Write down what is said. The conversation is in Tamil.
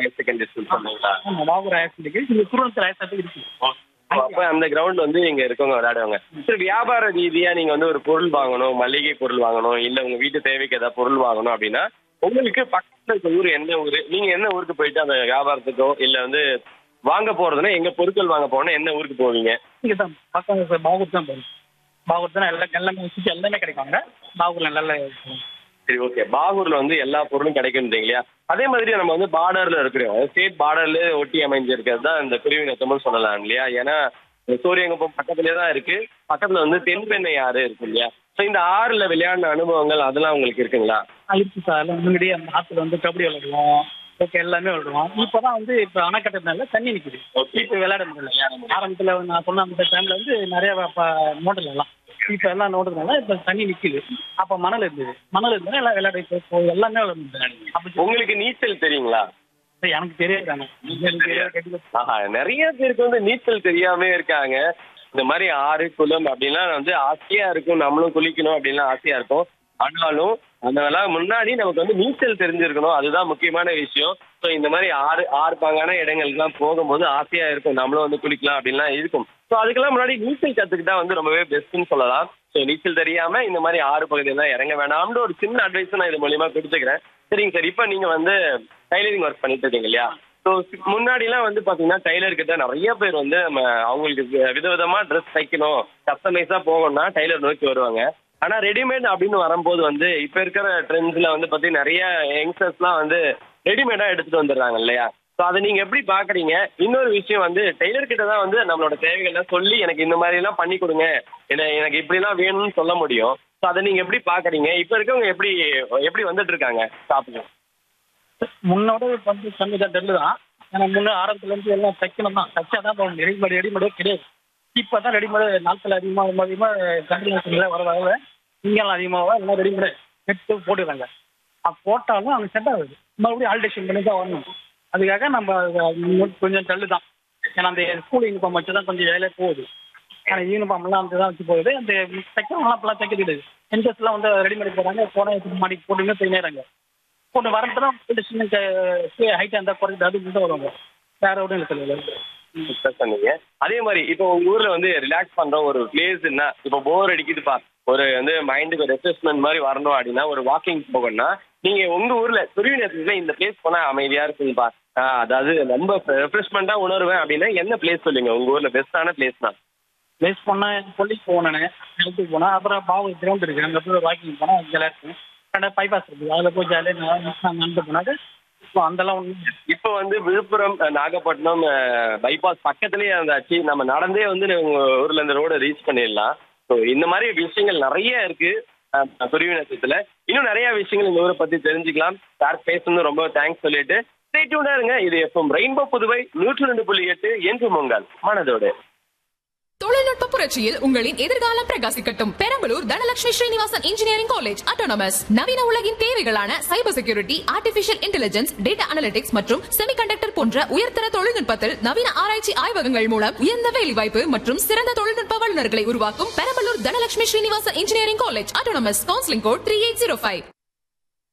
ஹையர் செகண்டரி ஸ்கூல் சொன்னீங்களா ஆமா பாகூர் ஹையர் செகண்டரி இங்க குருவத்தில் ஹையர் செகண்டரி இருக்கு ஓ, அப்ப அந்த கிரவுண்ட் வந்து இங்க இருக்கவங்க விளையாடுவாங்க சரி வியாபார ரீதியா நீங்க வந்து ஒரு பொருள் வாங்கணும் மளிகை பொருள் வாங்கணும் இல்ல உங்க வீட்டு தேவைக்கு ஏதாவது பொருள் வாங்கணும் அப்படின்னா உங்களுக்கு பக்கத்துல இருக்க ஊர் எந்த ஊரு நீங்க என்ன ஊருக்கு போயிட்டு அந்த வியாபாரத்துக்கோ இல்ல வந்து வாங்க போறதுன்னா எங்க பொருட்கள் வாங்க போறோம்னா என்ன ஊருக்கு போவீங்க இங்க தான் பக்கம் சார் பாகூர் தான் போகும் பாகூர் தான் எல்லா எல்லாமே சுற்றி எல்லாமே கிடைப்பாங்க பாகூர்ல நல்ல சரி ஓகே பாகூர்ல வந்து எல்லா பொருளும் கிடைக்குன்றீங்க இல்லையா அதே மாதிரி நம்ம வந்து பார்டர்ல இருக்கிறோம் ஸ்டேட் பார்டர்ல ஒட்டி அமைஞ்சிருக்கிறது தான் இந்த குருவி நத்தம்னு சொல்லலாம் இல்லையா ஏன்னா இந்த சூரியங்குப்பம் பக்கத்துலயே தான் இருக்கு பக்கத்துல வந்து தென்பெண்ணை ஆறு இருக்கு இல்லையா ஸோ இந்த ஆறுல விளையாடின அனுபவங்கள் அதெல்லாம் உங்களுக்கு இருக்குங்களா இருக்கு சார் எல்லாம் முன்னாடியே அந்த ஆத்துல வந்து கபடி விளையாடுவோம் ஓகே எல்லாமே விளையாடுவோம் இப்பதான் வந்து இப்ப அணை கட்டுறதுனால தண்ணி நிக்குது Okay. இப்ப விளையாட முடியல ஆரம்பத்துல நான் சொன்ன அந்த டைம்ல வந்து நிறைய மோட்டல் எல்லாம் இப்ப எல்லாம் நோடுறதுனால இப்ப தண்ணி நிக்குது அப்ப மணல் இருந்தது மணல் இருந்தது எல்லாம் விளையாட இப்போ இப்போ எல்லாமே விளையாட முடியாது அப்ப உங்களுக்கு நீச்சல் தெரியுங்களா சரி, எனக்கு தெரியாது தானே எனக்கு தெரியாது, கண்டிப்பா. ஆஹா நிறைய பேருக்கு வந்து நீச்சல் தெரியாம இருக்காங்க இந்த மாதிரி ஆறு குளம் அப்படின்லாம் வந்து ஆசையா இருக்கும் நம்மளும் குளிக்கணும் அப்படின்லாம் ஆசையா இருக்கும் ஆனாலும் அதெல்லாம் முன்னாடி நமக்கு வந்து நீச்சல் தெரிஞ்சிருக்கணும் அதுதான் முக்கியமான விஷயம் ஸோ இந்த மாதிரி ஆறு ஆறு பாங்கான இடங்களுக்குலாம் போகும்போது ஆசையா இருக்கும் நம்மளும் வந்து குளிக்கலாம் அப்படின்லாம் இருக்கும் ஸோ அதுக்கெல்லாம் முன்னாடி நீச்சல் கத்துக்கிட்டா வந்து ரொம்பவே பெஸ்ட்னு சொல்லலாம் ஸோ நீச்சல் தெரியாம இந்த மாதிரி ஆறு பகுதியெல்லாம் இறங்க வேணாம்னு ஒரு சின்ன அட்வைஸ் நான் இது மூலியமா கொடுத்துக்கிறேன் சரிங்க சார் இப்போ நீங்க வந்து டைலரிங் ஒர்க் பண்ணிட்டு இருக்கீங்க இல்லையா ஸோ முன்னாடிலாம் வந்து பார்த்தீங்கன்னா டைலர் கிட்ட நிறைய பேர் வந்து நம்ம அவங்களுக்கு வி- விதவிதமா ட்ரெஸ் தைக்கணும் கஸ்டமைஸா போகணும்னா டைலர் நோக்கி வருவாங்க ஆனா ரெடிமேட் அப்படின்னு வரும்போது வந்து இப்ப இருக்கிற ட்ரெண்ட்ஸ்ல வந்து பார்த்தீங்கன்னா நிறைய யங்ஸ்டர்ஸ்லாம் வந்து ரெடிமேடா எடுத்துட்டு வந்துடுறாங்க இல்லையா ஸோ அதை நீங்க எப்படி பாக்குறீங்க இன்னொரு விஷயம் வந்து டெய்லர் கிட்ட தான் வந்து நம்மளோட தேவைகள்லாம் சொல்லி எனக்கு இந்த மாதிரி எல்லாம் பண்ணி கொடுங்க என்ன எனக்கு இப்படிலாம் வேணும்னு சொல்ல முடியும் ஸோ அதை நீங்க எப்படி பாக்குறீங்க இப்ப இருக்கவங்க எப்படி எப்படி வந்துட்டு இருக்காங்க ஷாப்புக்கு முன்னோட வந்து கம்மி தான் டெல்லு தான் ஏன்னா முன்ன ஆரம்பத்துல இருந்து எல்லாம் தைக்கணும் தான் தைச்சா தான் போகணும் ரெடிமேட் ரெடிமேடே கிடையாது இப்போ தான் ரெடிமேட் நாட்கள் அதிகமாக அதிகமாக கண்டினியூஷன்ல வர வர இங்கெல்லாம் அதிகமாக எல்லாம் ரெடிமேடு எடுத்து போட்டுக்கிறாங்க அது போட்டாலும் அவங்க செட் ஆகுது மறுபடியும் ஆல்டேஷன் பண்ணி தான் வரணும் அதுக்காக நம்ம அது கொஞ்சம் டல்லு தான் ஏன்னா அந்த ஸ்கூல் யூனிஃபார்ம் வச்சு தான் கொஞ்சம் வேலையே போகுது ஏன்னா யூனிஃபார்ம்லாம் வந்து தான் வச்சு போகுது அந்த தைக்கிறவங்களாம் அப்பெல்லாம் தைக்க கிடையாது என்ஜஸ்லாம் வந்து ரெடிமேட் போகிறாங்க போனால் எடுத்து மாடி போட்டுன்னு செய்யறாங்க பொண்ணு வரப்பதான் சின்ன ஹைட்டாக இருந்தால் குறைஞ்சி அது மட்டும் வருவாங்க வேற ஒன்றும் இல்லை சொல்லல Discuss பண்ணீங்க அதே மாதிரி இப்போ உங்க ஊர்ல வந்து ரிலாக்ஸ் பண்ற ஒரு பிளேஸ்னா இப்போ போர் அடிக்குதுப்பா ஒரு வந்து மைண்டுக்கு ரெஃப்ரெஷ்மெண்ட் மாதிரி வரணும் அப்படின்னா ஒரு வாக்கிங் போகணும்னா நீங்க உங்க ஊர்ல துருவினத்துல இந்த பிளேஸ் போனா அமைதியா இருக்குங்கப்பா ஆஹ் அதாவது ரொம்ப ரெஃப்ரெஷ்மெண்டா உணர்வேன் அப்படின்னா என்ன பிளேஸ் சொல்லுங்க உங்க ஊர்ல பெஸ்டான பிளேஸ்னா பிளேஸ் போனால் கொல்லிக்கு போனேன் ஹெல்த்துக்கு போனால் அப்புறம் பாவு கிரவுண்ட் இருக்குது அங்கே போய் வாக்கிங் போனால் ஜாலியாக இருக்கும் ரெண்டாவது பைபாஸ் இருக்குது அதில் போய் ஜாலியாக நடந்து போனாக்க இப்போ அந்தெல்லாம் ஒன்றும் இப்போ வந்து விழுப்புரம் அஹ், நாகப்பட்டினம் பைபாஸ் பக்கத்துலயே இருந்தாச்சு நம்ம நடந்தே வந்து உங்க ஊர்ல இந்த ரோட ரீச் பண்ணிடலாம் ஸோ இந்த மாதிரி விஷயங்கள் நிறைய இருக்கு துருவி நட்சத்திரத்துல இன்னும் நிறைய விஷயங்கள் இந்த ஊரை பத்தி தெரிஞ்சுக்கலாம் சார் பேசணும் ரொம்ப தேங்க்ஸ் சொல்லிட்டு ஸ்டே டியூனா இருங்க இது எஃப்எம் ரெயின்போ புதுவை நூற்றி ரெண்டு புள்ளி எட்டு என்று உங்கள் மனதோடு தொழில்நுட்ப புரட்சியில் உங்களின் எதிர்காலம் பிரகாசிக்கட்டும் Perambalur Dhanalakshmi Srinivasan engineering college autonomous நவீன உலகின் தேவைகளான cyber security artificial intelligence data analytics மற்றும் செமிகண்டக்டர் போன்ற உயர்தர தொழில்நுட்பத்தில் நவீன ஆராய்ச்சி ஆய்வகங்கள் மூலம் உயர்ந்த வேலைவாய்ப்பு மற்றும் சிறந்த தொழில்நுட்ப வல்லுநர்களை உருவாக்கும் Perambalur Dhanalakshmi Srinivasan engineering college autonomous counselling code three eight zero five